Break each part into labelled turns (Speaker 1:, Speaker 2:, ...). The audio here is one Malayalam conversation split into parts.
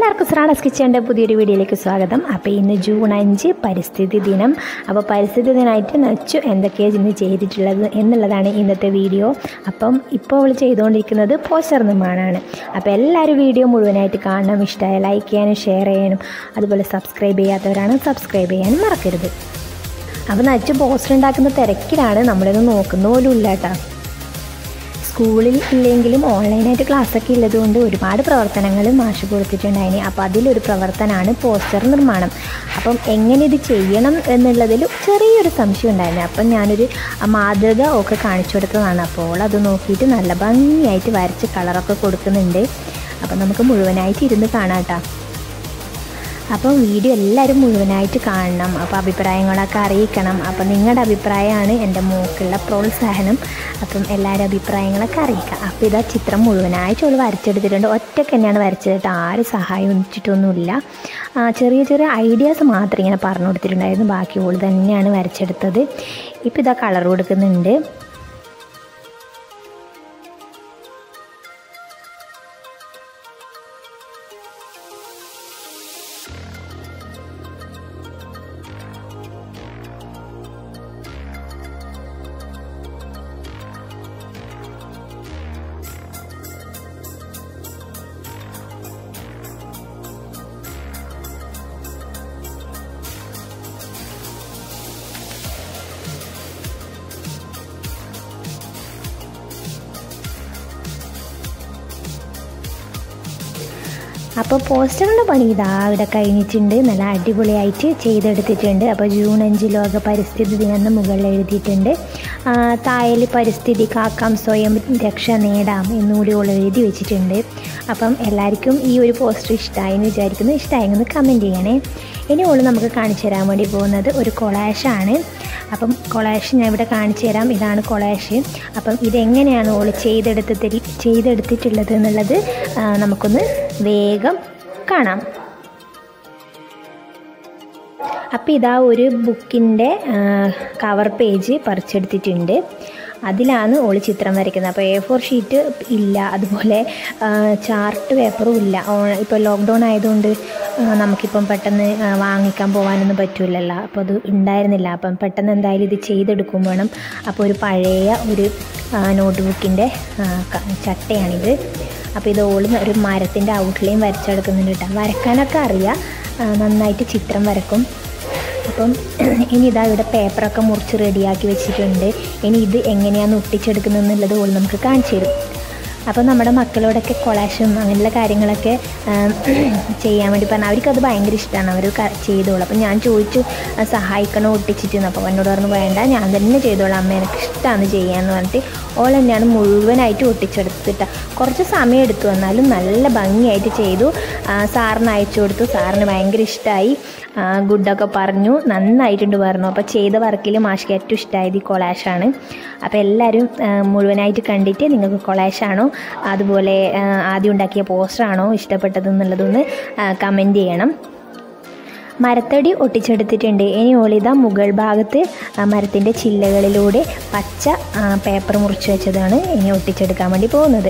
Speaker 1: എല്ലാവർക്കും സ്രാഡസ് കിച്ചൻ്റെ പുതിയൊരു വീഡിയോയിലേക്ക് സ്വാഗതം അപ്പോൾ ഇന്ന് ജൂൺ അഞ്ച് പരിസ്ഥിതി ദിനം അപ്പോൾ പരിസ്ഥിതി ദിനമായിട്ട് നച്ചു എന്തൊക്കെയാണ് ഇന്ന് ചെയ്തിട്ടുള്ളത് എന്നുള്ളതാണ് ഇന്നത്തെ വീഡിയോ അപ്പം ഇപ്പോൾ അവൾ ചെയ്തുകൊണ്ടിരിക്കുന്നത് പോസ്റ്റർ നിർമ്മാണമാണ് അപ്പോൾ എല്ലാവരും വീഡിയോ മുഴുവനായിട്ട് കാണണം ഇഷ്ടമായ ലൈക്ക് ചെയ്യാനും ഷെയർ ചെയ്യാനും അതുപോലെ സബ്സ്ക്രൈബ് ചെയ്യാത്തവരാണ് സബ്സ്ക്രൈബ് ചെയ്യാനും മറക്കരുത് അപ്പോൾ നച്ചു പോസ്റ്റർ ഉണ്ടാക്കുന്ന തിരക്കിലാണ് നമ്മളിത് നോക്കുന്ന പോലും ഇല്ല കേട്ടോ സ്കൂളിൽ ഇല്ലെങ്കിലും ഓൺലൈനായിട്ട് ക്ലാസ്സൊക്കെ ഉള്ളതുകൊണ്ട് ഒരുപാട് പ്രവർത്തനങ്ങൾ മാഷ് കൊടുത്തിട്ടുണ്ടായിന് അപ്പോൾ അതിലൊരു പ്രവർത്തനമാണ് പോസ്റ്റർ നിർമ്മാണം അപ്പം എങ്ങനെ ഇത് ചെയ്യണം എന്നുള്ളതിൽ ചെറിയൊരു സംശയം ഉണ്ടായിരുന്നു അപ്പം ഞാനൊരു മാതൃക ഒക്കെ കാണിച്ചു കൊടുത്തതാണ് അപ്പോൾ അത് നോക്കിയിട്ട് നല്ല ഭംഗിയായിട്ട് വരച്ച് കളറൊക്കെ കൊടുക്കുന്നുണ്ട് അപ്പം നമുക്ക് മുഴുവനായിട്ട് ഇരുന്ന് കാണാം കേട്ടോ അപ്പം വീഡിയോ എല്ലാവരും മുഴുവനായിട്ട് കാണണം അപ്പോൾ അഭിപ്രായങ്ങളൊക്കെ അറിയിക്കണം അപ്പം നിങ്ങളുടെ അഭിപ്രായമാണ് എൻ്റെ മോക്കുള്ള പ്രോത്സാഹനം അപ്പം എല്ലാവരും അഭിപ്രായങ്ങളൊക്കെ അറിയിക്കാം അപ്പോൾ ഇതാ ചിത്രം മുഴുവനായിട്ട് അവൾ വരച്ചെടുത്തിട്ടുണ്ട് ഒറ്റയ്ക്ക് തന്നെയാണ് വരച്ചത് കേട്ടോ ആരും സഹായം ഒന്നിച്ചിട്ടൊന്നുമില്ല ആ, ചെറിയ ചെറിയ ഐഡിയാസ് മാത്രം ഇങ്ങനെ പറഞ്ഞു കൊടുത്തിട്ടുണ്ടായിരുന്നു ബാക്കി ഓൾ തന്നെയാണ് വരച്ചെടുത്തത് ഇപ്പോൾ ഇതാ കളർ കൊടുക്കുന്നുണ്ട് അപ്പോൾ പോസ്റ്ററിൻ്റെ പണി ഇതാ ഇവിടെ കഴിഞ്ഞിട്ടുണ്ട് നല്ല അടിപൊളിയായിട്ട് ചെയ്തെടുത്തിട്ടുണ്ട് അപ്പോൾ ജൂൺ അഞ്ച് ലോക പരിസ്ഥിതി ദിനം എന്ന് മുകളിൽ എഴുതിയിട്ടുണ്ട് ആ, തായൽ പരിസ്ഥിതി കാക്കാം സ്വയം രക്ഷ നേടാം എന്നുകൂടി ഓൾ എഴുതി വെച്ചിട്ടുണ്ട് അപ്പം എല്ലാവർക്കും ഈ ഒരു പോസ്റ്റർ ഇഷ്ടമായി എന്ന് വിചാരിക്കുന്നു ഇഷ്ടമായെന്ന് കമൻറ്റ് ചെയ്യണേ ഇനി ഓൾ നമുക്ക് കാണിച്ചു തരാൻ വേണ്ടി പോകുന്നത് ഒരു കൊളാഷാണ് അപ്പം കൊളാഷ് ഞാൻ ഇവിടെ കാണിച്ചു തരാം ഇതാണ് കൊളാഷ് അപ്പം ഇതെങ്ങനെയാണ് ഓൾ ചെയ്തെടുത്തിട്ട് ചെയ്തെടുത്തിട്ടുള്ളത് എന്നുള്ളത് ആ, നമുക്കൊന്ന് വേഗം കാണാം അപ്പോൾ ഇതാ ഒരു ബുക്കിൻ്റെ കവർ പേജ് പറിച്ചെടുത്തിട്ടുണ്ട് അതിലാണ് ഓള് ചിത്രം വരയ്ക്കുന്നത് അപ്പോൾ എ ഫോർ ഷീറ്റ് ഇല്ല അതുപോലെ ചാർട്ട് പേപ്പറും ഇല്ല ഇപ്പോൾ ലോക്ക്ഡൗൺ ആയതുകൊണ്ട് ആ, നമുക്കിപ്പം പെട്ടെന്ന് ആ, വാങ്ങിക്കാൻ പോകാനൊന്നും പറ്റില്ലല്ലോ അപ്പോൾ അത് ഉണ്ടായിരുന്നില്ല അപ്പം പെട്ടെന്ന് എന്തായാലും ഇത് ചെയ്തെടുക്കും വേണം അപ്പോൾ ഒരു പഴയ ഒരു നോട്ട് ബുക്കിൻ്റെ ചട്ടയാണിത് അപ്പോൾ ഇത് ഓള് ഒരു മരത്തിൻ്റെ ഔട്ട്ലൈൻ വരച്ചെടുക്കുന്നുണ്ട് കേട്ടോ വരക്കാനൊക്കെ അറിയാം ആ, നന്നായിട്ട് ചിത്രം വരക്കും അപ്പം ഇനി ഇതാ ഇവിടെ പേപ്പറൊക്കെ മുറിച്ച് റെഡിയാക്കി വെച്ചിട്ടുണ്ട് ഇനി ഇത് എങ്ങനെയാണ് ഒട്ടിച്ചെടുക്കുന്നത് എന്നുള്ളത് ഓൾ നമുക്ക് കാണിച്ചു തരും അപ്പോൾ നമ്മുടെ മക്കളോടൊക്കെ കൊളാഷും അങ്ങനെയുള്ള കാര്യങ്ങളൊക്കെ ആ, ചെയ്യാൻ വേണ്ടി പറഞ്ഞാൽ അവർക്കത് ഭയങ്കര ഇഷ്ടമാണ് അവർ ചെയ്തോളൂ അപ്പോൾ ഞാൻ ചോദിച്ചു ആ, സഹായിക്കണോ ഒട്ടിച്ചിട്ടെന്ന് അപ്പോൾ എന്നോട് പറഞ്ഞു വേണ്ട ഞാൻ തന്നെ ചെയ്തോളാം അമ്മ എനിക്ക് ഇഷ്ടമാണ് ചെയ്യാമെന്ന് പറഞ്ഞിട്ട് ഓൾ തന്നെയാണ് മുഴുവനായിട്ട് ഒട്ടിച്ചെടുത്തിട്ട് കുറച്ച് സമയം എടുത്തു വന്നാലും നല്ല ഭംഗിയായിട്ട് ചെയ്തു ആ, സാറിന് അയച്ചു കൊടുത്തു സാറിന് ഭയങ്കര ഇഷ്ടമായി ഗുഡൊക്കെ പറഞ്ഞു നന്നായിട്ടുണ്ട് പറഞ്ഞു അപ്പോൾ ചെയ്ത വർക്കിൽ മാഷ്ക്ക് ഏറ്റവും ഇഷ്ടമായത് ഈ കൊളാഷാണ് അപ്പോൾ എല്ലാവരും ആ, മുഴുവനായിട്ട് കണ്ടിട്ട് നിങ്ങൾക്ക് കൊളാഷാണോ അതുപോലെ ആ, ആദ്യം ഉണ്ടാക്കിയ പോസ്റ്ററാണോ ഇഷ്ടപ്പെട്ടത് എന്നുള്ളതൊന്ന് കമൻറ്റ് ചെയ്യണം മരത്തടി ഒട്ടിച്ചെടുത്തിട്ടുണ്ട് ഇനി ഓളിത മുകൾ ഭാഗത്ത് ആ മരത്തിൻ്റെ ചില്ലകളിലൂടെ പച്ച ആ, പേപ്പർ മുറിച്ച് വെച്ചതാണ് ഇനി ഒട്ടിച്ചെടുക്കാൻ വേണ്ടി പോകുന്നത്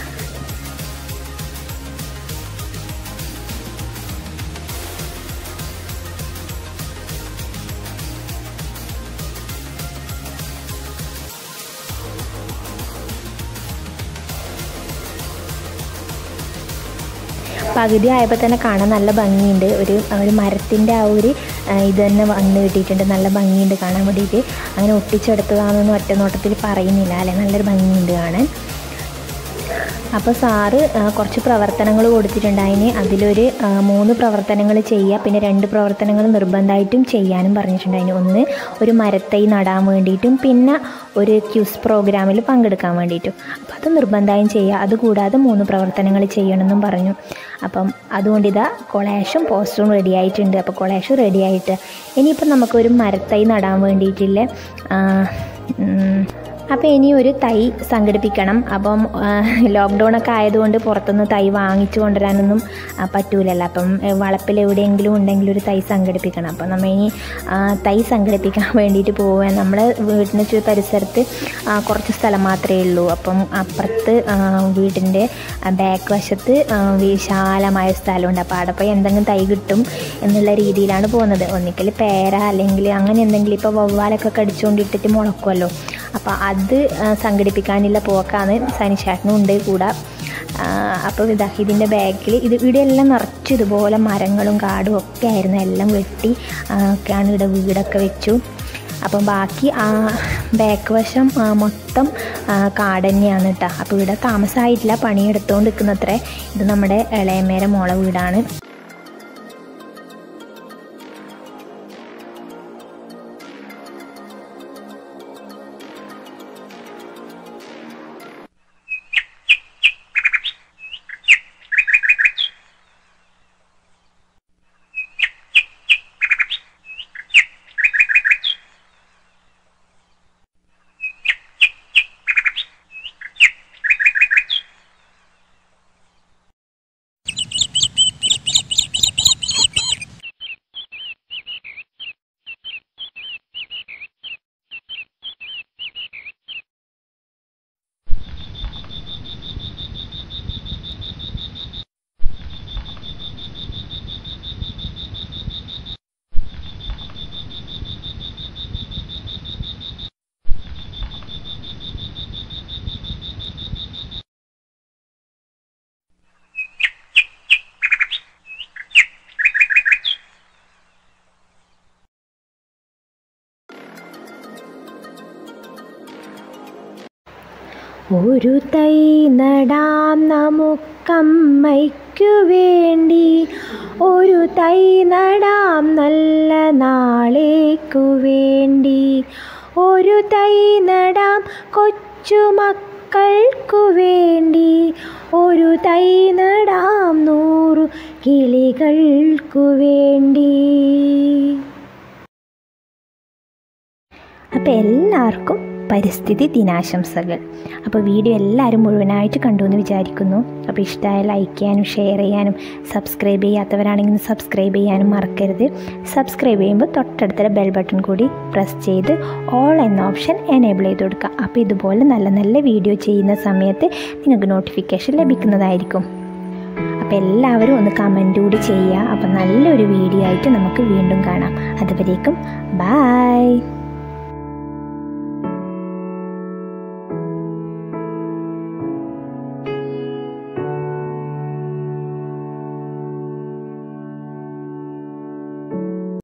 Speaker 1: പകുതി ആയപ്പോൾ തന്നെ കാണാൻ നല്ല ഭംഗിയുണ്ട് ഒരു ഒരു മരത്തിൻ്റെ ആ ഒരു ആ, ഇത് തന്നെ വന്ന് കിട്ടിയിട്ടുണ്ട് നല്ല ഭംഗിയുണ്ട് കാണാൻ വേണ്ടിയിട്ട് അങ്ങനെ ഒട്ടിച്ചെടുത്തതാണെന്നൊന്നും ഒറ്റ നോട്ടത്തിൽ പറയുന്നില്ല അല്ലേ നല്ലൊരു ഭംഗിയുണ്ട് കാണാൻ അപ്പോൾ സാറ് ആ, കുറച്ച് പ്രവർത്തനങ്ങൾ കൊടുത്തിട്ടുണ്ട് അതിന് അതിലൊരു ആ, മൂന്ന് പ്രവർത്തനങ്ങൾ ചെയ്യുക പിന്നെ രണ്ട് പ്രവർത്തനങ്ങൾ നിർബന്ധമായിട്ടും ചെയ്യാനും പറഞ്ഞിട്ടുണ്ടായിന് ഒന്ന് ഒരു മരത്തൈ നടാൻ വേണ്ടിയിട്ടും പിന്നെ ഒരു ക്യൂസ് പ്രോഗ്രാമിൽ പങ്കെടുക്കാൻ വേണ്ടിയിട്ടും അപ്പോൾ അത് നിർബന്ധമായും ചെയ്യുക അതുകൂടാതെ മൂന്ന് പ്രവർത്തനങ്ങൾ ചെയ്യണമെന്നും പറഞ്ഞു അപ്പം അതുകൊണ്ട് ഇതാ കൊളാഷും പോസ്റ്ററും റെഡി ആയിട്ടുണ്ട് അപ്പോൾ കൊളാഷും റെഡി ആയിട്ട് ഇനിയിപ്പം നമുക്കൊരു മരത്തൈ നടാൻ വേണ്ടിയിട്ടുള്ള ആ, ഉം, അപ്പോൾ ഇനി ഒരു തൈ സംഘടിപ്പിക്കണം അപ്പം ലോക്ക്ഡൗൺ ഒക്കെ ആയതുകൊണ്ട് പുറത്തുനിന്ന് തൈ വാങ്ങിച്ചു കൊണ്ടുവരാനൊന്നും ആ, പറ്റൂലല്ലോ അപ്പം ഏ, വളപ്പിൽ എവിടെയെങ്കിലും ഉണ്ടെങ്കിൽ ഒരു തൈ സംഘടിപ്പിക്കണം അപ്പം നമ്മൾ ഇനി ആ, തൈ സംഘടിപ്പിക്കാൻ വേണ്ടിയിട്ട് പോവുക നമ്മൾ വീടിന് ചു പരിസരത്ത് ആ, കുറച്ച് സ്ഥലം മാത്രമേ ഉള്ളൂ അപ്പം അപ്പുറത്ത് ആ, വീടിൻ്റെ ബാക്ക് വശത്ത് ആ, വിശാലമായ സ്ഥലമുണ്ട് അപ്പോൾ അവിടെ പോയി എന്തെങ്കിലും തൈ കിട്ടും എന്നുള്ള രീതിയിലാണ് പോകുന്നത് ഒന്നിക്കൽ പേര അല്ലെങ്കിൽ അങ്ങനെ എന്തെങ്കിലും ഇപ്പോൾ വവ്വാലൊക്കെ കടിച്ചുകൊണ്ടിട്ടിട്ട് മുളക്കുമല്ലോ അപ്പോൾ അത് ആ, സംഘടിപ്പിക്കാനുള്ള പോക്കാണ് സനിശാട്ടിനും ഉണ്ട് കൂടെ ആ, അപ്പോൾ ഇതാ ഇതിൻ്റെ ബാക്കിൽ ഇത് ഇവിടെ എല്ലാം നിറച്ച് ഇതുപോലെ മരങ്ങളും കാടും ഒക്കെ ആയിരുന്നു എല്ലാം വെട്ടി ആ, ഒക്കെയാണ് ഇവിടെ വീടൊക്കെ വെച്ചു അപ്പം ബാക്കി ആ ബാക്ക് വശം ആ, മൊത്തം ആ, കാട് തന്നെയാണ് കേട്ടോ അപ്പോൾ ഇവിടെ താമസമായിട്ടില്ല പണിയെടുത്തുകൊണ്ട് നിൽക്കുന്നത്രേ ഇത് നമ്മുടെ ഇളയമേര മോള വീടാണ് ഒരു തൈ നടാം നമുക്കമ്മയ്ക്കു വേണ്ടി ഒരു തൈ നടാം നല്ല നാളേക്കു വേണ്ടി ഒരു തൈ നടാം കൊച്ചുമക്കൾക്കു വേണ്ടി ഒരു തൈ നടാം നൂറു കിളികൾക്കു വേണ്ടി അപ്പോൾ എല്ലാവർക്കും പരിസ്ഥിതി ദിനാശംസകൾ അപ്പോൾ വീഡിയോ എല്ലാവരും മുഴുവനായിട്ട് കണ്ടു എന്ന് വിചാരിക്കുന്നു അപ്പോൾ ഇഷ്ടമായ ലൈക്ക് ചെയ്യാനും ഷെയർ ചെയ്യാനും സബ്സ്ക്രൈബ് ചെയ്യാത്തവരാണെങ്കിൽ സബ്സ്ക്രൈബ് ചെയ്യാനും മറക്കരുത് സബ്സ്ക്രൈബ് ചെയ്യുമ്പോൾ തൊട്ടടുത്തുള്ള ബെൽ ബട്ടൺ കൂടി പ്രസ് ചെയ്ത് ഓൾ എന്ന ഓപ്ഷൻ എനേബിൾ ചെയ്ത് കൊടുക്കുക അപ്പോൾ ഇതുപോലെ നല്ല നല്ല വീഡിയോ ചെയ്യുന്ന സമയത്ത് നിങ്ങൾക്ക് നോട്ടിഫിക്കേഷൻ ലഭിക്കുന്നതായിരിക്കും അപ്പോൾ എല്ലാവരും ഒന്ന് കമൻറ്റ് കൂടി ചെയ്യുക അപ്പോൾ നല്ലൊരു വീഡിയോ ആയിട്ട് നമുക്ക് വീണ്ടും കാണാം അതുവരേക്കും ബായ്